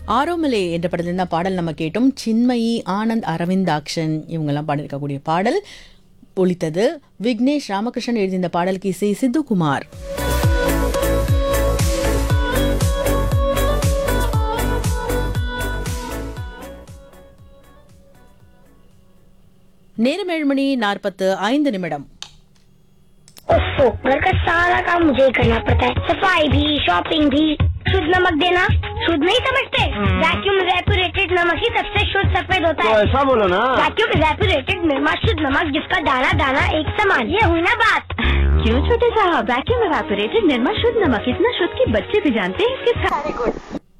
ஆரோமலே என்ற படத்தில் தான் பாடல் நம்ம கேட்டோம் சின்மயி ஆனந்த் அரவிந்தாக்ஷன் இவங்கெல்லாம் பாடியிருக்கக்கூடிய பாடல் ஒலித்தது விக்னேஷ் ராமகிருஷ்ணன் எழுதிய இந்த பாடலுக்கு இசை சித்துகுமார் நேரம் ஏழு மணி நாற்பத்து ஐந்து நிமிடம் ओफो घर का सारा काम मुझे ही करना पड़ता है सफाई भी शॉपिंग भी शुद्ध नमक देना शुद्ध नहीं समझते वैक्यूम रेपुरेटेड नमक ही सबसे शुद्ध सफेद होता तो है ऐसा बोलो ना वैक्यूम रेपुरेटेड निर्मा शुद्ध नमक जिसका दाना दाना एक समान ये हुई ना बात क्यों छोटे साहब वैक्यूम एवापोरेटेड निर्मा शुद्ध नमक इतना शुद्ध कि बच्चे भी जानते हैं इसके सारे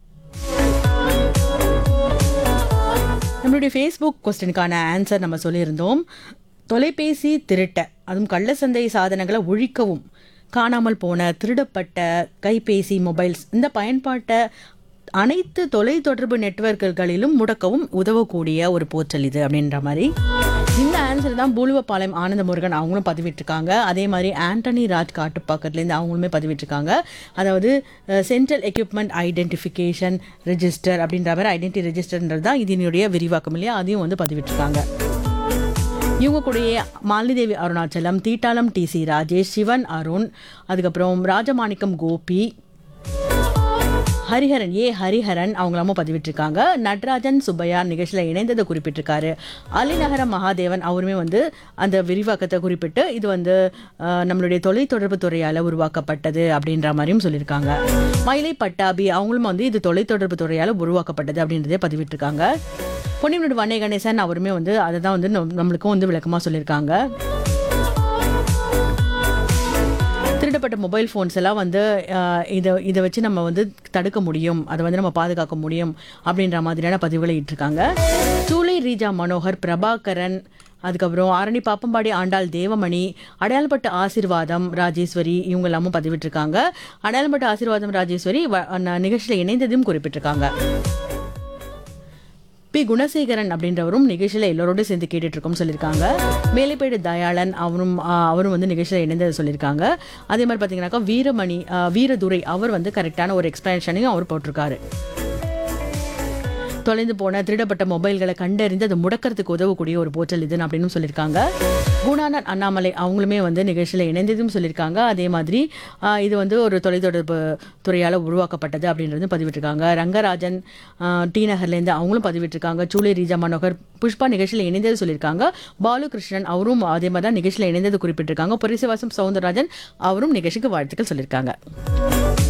நம்மளுடைய ஃபேஸ்புக் கொஸ்டினுக்கான ஆன்சர் நம்ம சொல்லியிருந்தோம் தொலைபேசி திருட்ட அதுவும் கள்ளசந்தை சாதனங்களை ஒழிக்கவும் காணாமல் போன திருடப்பட்ட கைபேசி மொபைல்ஸ் இந்த பயன்பாட்டை அனைத்து தொலைத்தொடர்பு நெட்வொர்க்குகளிலும் முடக்கவும் உதவக்கூடிய ஒரு போர்ட்டல் இது அப்படின்ற மாதிரி இந்த ஆன்சர் தான் பூலுவப்பாளையம் ஆனந்த முருகன் அவங்களும் பதிவிட்டிருக்காங்க அதே மாதிரி ஆண்டனி ராஜ் காட்டுப்பாக்கத்துலேருந்து அவங்களுமே பதிவிட்டிருக்காங்க அதாவது சென்ட்ரல் எக்யூப்மெண்ட் ஐடென்டிஃபிகேஷன் ரெஜிஸ்டர் அப்படின்ற மாதிரி ஐடென்டி ரெஜிஸ்டர்ன்றது தான் இதனுடைய விரிவாக்கம் இல்லையா அதையும் வந்து பதிவிட்டிருக்காங்க இவங்க கூடயே மாலிதேவி அருணாச்சலம் தீட்டாளம் டி சி ராஜேஷ் சிவன் அருண் அதுக்கப்புறம் ராஜமாணிக்கம் கோபி ஹரிஹரன் ஏ ஹரிஹரன் அவங்களாமும் பதிவிட்டிருக்காங்க நடராஜன் சுப்பையா நிகழ்ச்சியில் இணைந்ததை குறிப்பிட்டிருக்காரு அலிநகர மகாதேவன் அவருமே வந்து அந்த விரிவாக்கத்தை குறிப்பிட்டு இது வந்து அஹ், நம்மளுடைய தொலைத்தொடர்பு துறையால் உருவாக்கப்பட்டது அப்படின்ற மாதிரியும் சொல்லியிருக்காங்க மயிலை பட்டாபி அவங்களும் வந்து இது தொலைத்தொடர்பு துறையால் உருவாக்கப்பட்டது அப்படின்றதே பதிவிட்டிருக்காங்க பொன்னியினுடைய வண்ணை கணேசன் அவருமே வந்து அதை தான் வந்து நம்- நம்மளுக்கும் வந்து விளக்கமாக சொல்லியிருக்காங்க திருடப்பட்ட மொபைல் ஃபோன்ஸ் எல்லாம் வந்து அஹ், இதை இதை வச்சு நம்ம வந்து தடுக்க முடியும் அதை வந்து நம்ம பாதுகாக்க முடியும் அப்படின்ற மாதிரியான பதிவுகளை இட்டிருக்காங்க சூளை ரீஜா மனோகர் பிரபாகரன் அதுக்கப்புறம் ஆரணி பாப்பம்பாடி ஆண்டாள் தேவமணி அடையாளப்பட்ட ஆசீர்வாதம் ராஜேஸ்வரி இவங்க எல்லாமும் பதிவிட்டிருக்காங்க அடையாளப்பட்ட ஆசீர்வாதம் ராஜேஸ்வரி வ- ந- நிகழ்ச்சியில் இணைந்ததையும் குறிப்பிட்டிருக்காங்க பி குணசேகரன் அப்படின்றவரும் நிகழ்ச்சியில் எல்லோரோடும் சேர்ந்து கேட்டுட்டு இருக்கோம் சொல்லியிருக்காங்க மேலைப்பேடு தயாளன் அவரும் ஆ, அவரும் வந்து நிகழ்ச்சியில் இணைந்ததை சொல்லியிருக்காங்க அதே மாதிரி பார்த்தீங்கன்னாக்கா வீரமணி ஆ, வீரதுரை அவர் வந்து கரெக்டான ஒரு எக்ஸ்பிளனேஷனையும் அவர் போட்டிருக்காரு தொலைந்து போன திருடப்பட்ட மொபைல்களை கண்டறிந்து அதை முடக்கிறதுக்கு உதவக்கூடிய ஒரு போர்ட்டல் இது அப்படின்னு சொல்லியிருக்காங்க குணானன் அண்ணாமலை அவங்களுமே வந்து நிகழ்ச்சியில் இணைந்ததும் சொல்லியிருக்காங்க அதே மாதிரி ஆ, இது வந்து ஒரு தொலைத்தொடர்பு துறையால் உருவாக்கப்பட்டது அப்படின்றது பதிவிட்டிருக்காங்க ரங்கராஜன் ஆ, டி நகர்லேருந்து அவங்களும் பதிவிட்டிருக்காங்க சூளை ரீஜா மனோகர் புஷ்பா நிகழ்ச்சியில் இணைந்தது சொல்லியிருக்காங்க பாலு கிருஷ்ணன் அவரும் அதே மாதிரி தான் நிகழ்ச்சியில் இணைந்தது குறிப்பிட்டிருக்காங்க பொரிசிவாசம் சவுந்தரராஜன் அவரும் நிகழ்ச்சிக்கு வாழ்த்துக்கள் சொல்லியிருக்காங்க